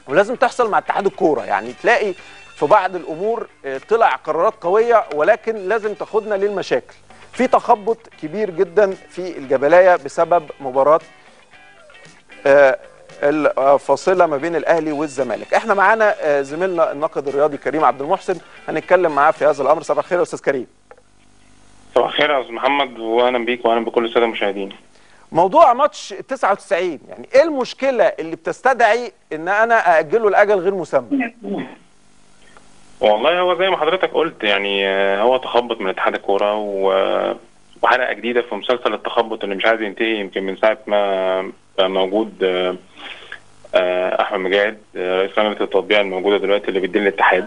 ولازم تحصل مع اتحاد الكوره يعني تلاقي في بعض الامور آه، طلع قرارات قويه ولكن لازم تاخدنا للمشاكل في تخبط كبير جدا في الجبلايه بسبب مباراه آه، الفاصله ما بين الاهلي والزمالك احنا معانا آه، زميلنا الناقد الرياضي كريم عبد المحسن هنتكلم معاه في هذا الامر صباح الخير يا استاذ كريم صباح الخير يا استاذ محمد واهلا بيك واهلا بكل الساده المشاهدين موضوع ماتش 99 يعني ايه المشكله اللي بتستدعي ان انا ااجله لاجل غير مسمى والله هو زي ما حضرتك قلت يعني آه، هو تخبط من اتحاد الكوره و- وحلقه جديده في مسلسل التخبط اللي مش عايز ينتهي يمكن من ساعه ما بقى موجود آه، آه، احمد مجاهد آه، رئيس لجنه التطبيع الموجوده دلوقتي اللي بيدير الاتحاد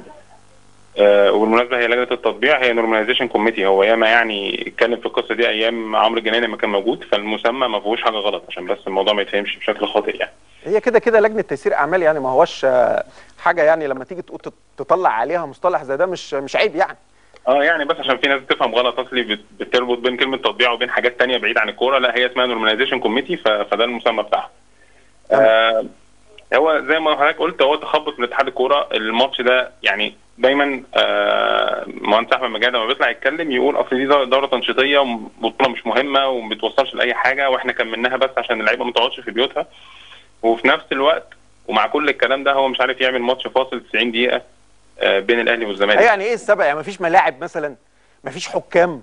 آه، وبالمناسبه هي لجنه التطبيع هي نورماليزيشن كوميتي هو ياما يعني اتكلم في القصه دي ايام عمرو الجناني لما كان موجود فالمسمى ما فيهوش حاجه غلط عشان بس الموضوع ما يتفهمش بشكل خاطئ يعني هي كده كده لجنه تيسير اعمال يعني ما هوش آه، حاجه يعني لما تيجي تقول تط- تطلع عليها مصطلح زي ده مش مش عيب يعني اه يعني بس عشان في ناس بتفهم غلط اصلي بت- بتربط بين كلمه تطبيع وبين حاجات تانية بعيد عن الكوره لا هي اسمها نورماليزيشن كوميتي فده المسمى بتاعها. آه هو زي ما حضرتك قلت هو تخبط من اتحاد الكوره الماتش ده يعني دايما آه مهندس احمد مجاد لما بيطلع يتكلم يقول اصل دي دوره تنشيطيه وبطوله مش مهمه وما بتوصلش لاي حاجه واحنا كملناها بس عشان اللعيبه ما تقعدش في بيوتها وفي نفس الوقت ومع كل الكلام ده هو مش عارف يعمل ماتش فاصل 90 دقيقه آه بين الاهلي والزمالك. يعني ايه السبب يعني مفيش ملاعب مثلا مفيش حكام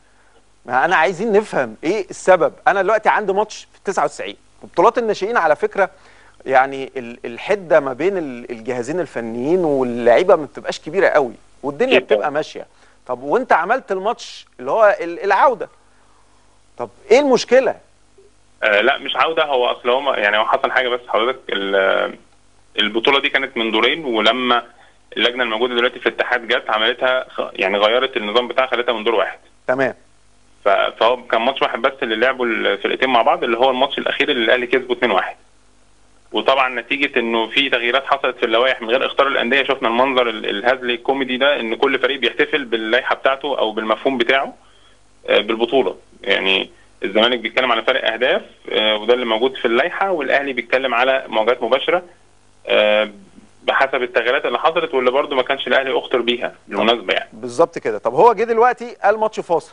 ما انا عايزين نفهم ايه السبب انا دلوقتي عندي ماتش في 99 وبطولات الناشئين على فكره يعني ال- الحده ما بين ال- الجهازين الفنيين واللعيبه ما بتبقاش كبيره قوي والدنيا أكيد طبعا. بتبقى ماشيه طب وانت عملت الماتش اللي هو ال- العوده طب ايه المشكله آه لا مش عوده هو اصل هو يعني هو حصل حاجه بس حضرتك ال- البطوله دي كانت من دورين ولما اللجنه الموجوده دلوقتي في الاتحاد جت عملتها خ- يعني غيرت النظام بتاعها خلتها من دور واحد تمام ف- فهو كان ماتش واحد بس اللي لعبوا الفرقتين مع بعض اللي هو الماتش الاخير اللي الاهلي كسبه 2-1 وطبعا نتيجه انه في تغييرات حصلت في اللوائح من غير اختار الانديه شفنا المنظر ال- الهزلي الكوميدي ده ان كل فريق بيحتفل باللائحه بتاعته او بالمفهوم بتاعه آه، بالبطوله يعني الزمالك بيتكلم على فرق اهداف آه، وده اللي موجود في اللائحه والاهلي بيتكلم على مواجهات مباشره آه، بحسب التغييرات اللي حصلت واللي برضو ما كانش الاهلي اخطر بيها بالمناسبه يعني بالظبط كده طب هو جه دلوقتي قال ماتش فاصل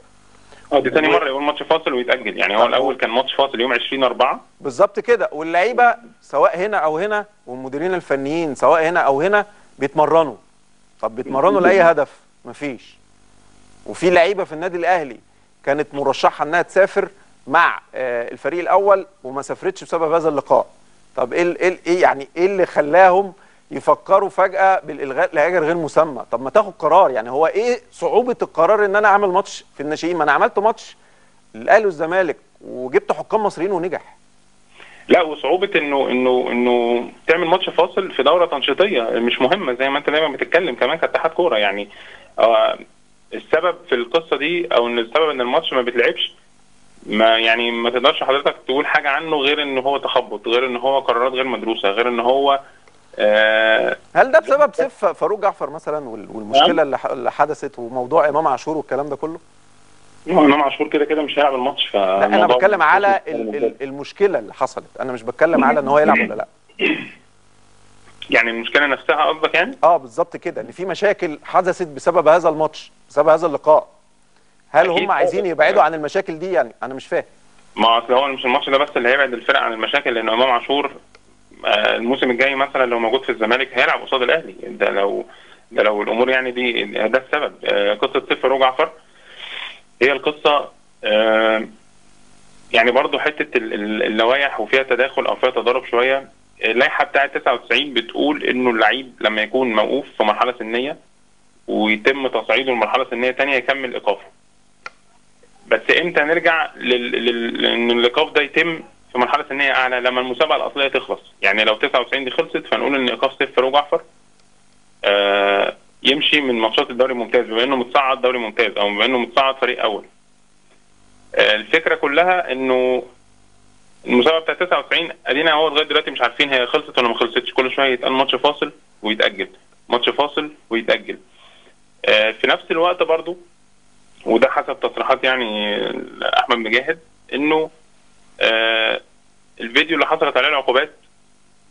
اه دي تاني مره يقول ماتش فاصل ويتاجل يعني هو طب الاول كان ماتش فاصل يوم 20 4 بالظبط كده واللعيبه سواء هنا او هنا والمديرين الفنيين سواء هنا او هنا بيتمرنوا طب بيتمرنوا لاي هدف مفيش وفي لعيبه في النادي الاهلي كانت مرشحه انها تسافر مع آه، الفريق الاول وما سافرتش بسبب هذا اللقاء طب ايه ال- ايه ال- ايه يعني ايه اللي خلاهم يفكروا فجاه بالالغاء لاجل غير مسمى طب ما تاخد قرار يعني هو ايه صعوبه القرار ان انا اعمل ماتش في الناشئين ما انا عملت ماتش للاهلي والزمالك وجبت حكام مصريين ونجح لا وصعوبه انه انه انه تعمل ماتش فاصل في دوره تنشيطيه مش مهمه زي ما انت دايما بتتكلم كمان كاتحاد كوره يعني آه السبب في القصه دي او ان السبب ان الماتش ما بيتلعبش ما يعني ما تقدرش حضرتك تقول حاجه عنه غير ان هو تخبط غير ان هو قرارات غير مدروسه غير ان هو آه هل ده بسبب سيف فاروق جعفر مثلا وال- والمشكله اللي ح- اللي حدثت وموضوع امام عاشور والكلام ده كله؟ هو امام عاشور كده كده مش هيلعب الماتش ف لا انا بتكلم على ال- ال- المشكله اللي حصلت انا مش بتكلم على ان هو يلعب ولا لا يعني المشكله نفسها قصدك يعني اه بالظبط كده ان في مشاكل حدثت بسبب هذا الماتش بسبب هذا اللقاء هل أكيد هم عايزين طبعاً. يبعدوا عن المشاكل دي يعني انا مش فاهم ما اصل هو مش الماتش ده بس اللي هيبعد الفرق عن المشاكل لان امام عاشور آه، الموسم الجاي مثلا لو موجود في الزمالك هيلعب قصاد الاهلي ده لو ده لو الامور يعني دي ده السبب آه، قصه سيف فاروق جعفر هي القصه آه، يعني برضو حته ال- ال- اللوائح وفيها تداخل او فيها تضارب شويه اللائحه بتاعه 99 بتقول انه اللعيب لما يكون موقوف في مرحله سنيه ويتم تصعيده لمرحله سنيه ثانيه يكمل ايقافه بس امتى نرجع لل... لل... لان الايقاف ده يتم في مرحله سنيه اعلى لما المسابقه الاصليه تخلص يعني لو 99 دي خلصت فنقول ان ايقاف سيف فاروق جعفر آه يمشي من ماتشات الدوري الممتاز بما انه متصعد دوري ممتاز او بما انه متصعد فريق اول آه الفكره كلها انه المسابقه بتاعت 99 ادينا هو لغايه دلوقتي مش عارفين هي خلصت ولا ما خلصتش كل شويه يتقال ماتش فاصل ويتاجل ماتش فاصل ويتاجل آه في نفس الوقت برضو وده حسب تصريحات يعني احمد مجاهد انه آه الفيديو اللي حصلت عليه العقوبات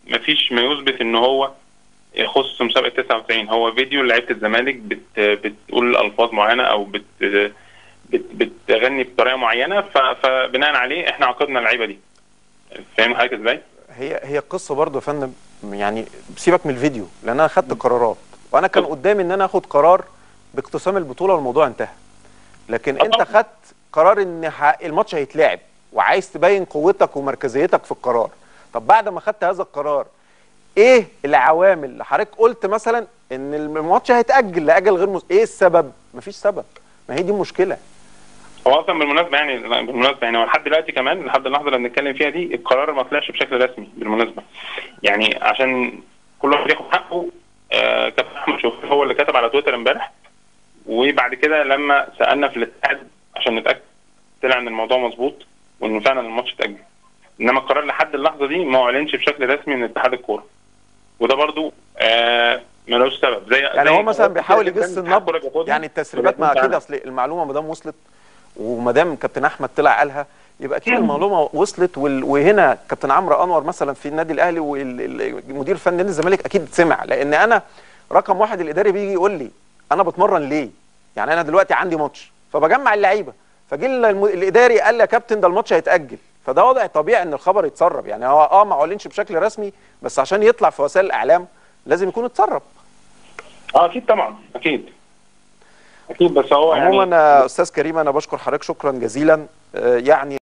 مفيش ما يثبت ان هو يخص مسابقه 99 هو فيديو لعيبه الزمالك بت بتقول الفاظ معينه او بت بت بتغني بطريقه معينه ف- فبناء عليه احنا عاقدنا اللعيبه دي فاهم حضرتك ازاي؟ هي هي القصه برضو يا فندم يعني سيبك من الفيديو لان انا خدت قرارات وانا كان قدامي ان انا اخد قرار باقتسام البطوله والموضوع انتهى لكن آه انت طبعاً. خدت قرار ان ح- الماتش هيتلعب وعايز تبين قوتك ومركزيتك في القرار طب بعد ما خدت هذا القرار ايه العوامل اللي حضرتك قلت مثلا ان الماتش هيتاجل لاجل غير مس... ايه السبب مفيش سبب ما هي دي المشكله هو اصلا بالمناسبه يعني لا، بالمناسبه يعني هو لحد دلوقتي كمان لحد اللحظه اللي بنتكلم فيها دي القرار ما طلعش بشكل رسمي بالمناسبه يعني عشان كل واحد ياخد حقه آه كابتن احمد شوقي هو اللي كتب على تويتر امبارح وبعد كده لما سالنا في الاتحاد عشان نتاكد طلع ان الموضوع مظبوط وان فعلا الماتش اتاجل انما القرار لحد اللحظه دي ما اعلنش بشكل رسمي من اتحاد الكوره وده برضو آه ملوش سبب زي يعني زي هو مثلا قرارات بيحاول كتير جداً يجس اتحاد الكورة النبض بياخدها يعني التسريبات ما وبيكون اكيد فعلاً. اصل المعلومه ما دام وصلت وما دام كابتن احمد طلع قالها يبقى اكيد المعلومه وصلت وال... وهنا كابتن عمرو انور مثلا في النادي الاهلي والمدير الفني نادي الزمالك اكيد سمع لان انا رقم واحد الاداري بيجي يقول لي انا بتمرن ليه؟ يعني انا دلوقتي عندي ماتش فبجمع اللعيبه فجه الم- الاداري قال لي يا كابتن ده الماتش هيتاجل فده وضع طبيعي ان الخبر يتسرب يعني هو اه ما اعلنش بشكل رسمي بس عشان يطلع في وسائل الاعلام لازم يكون اتسرب اه اكيد طبعا اكيد اكيد بس هو يعني عموما يا استاذ كريم انا بشكر حضرتك شكرا جزيلا آه، يعني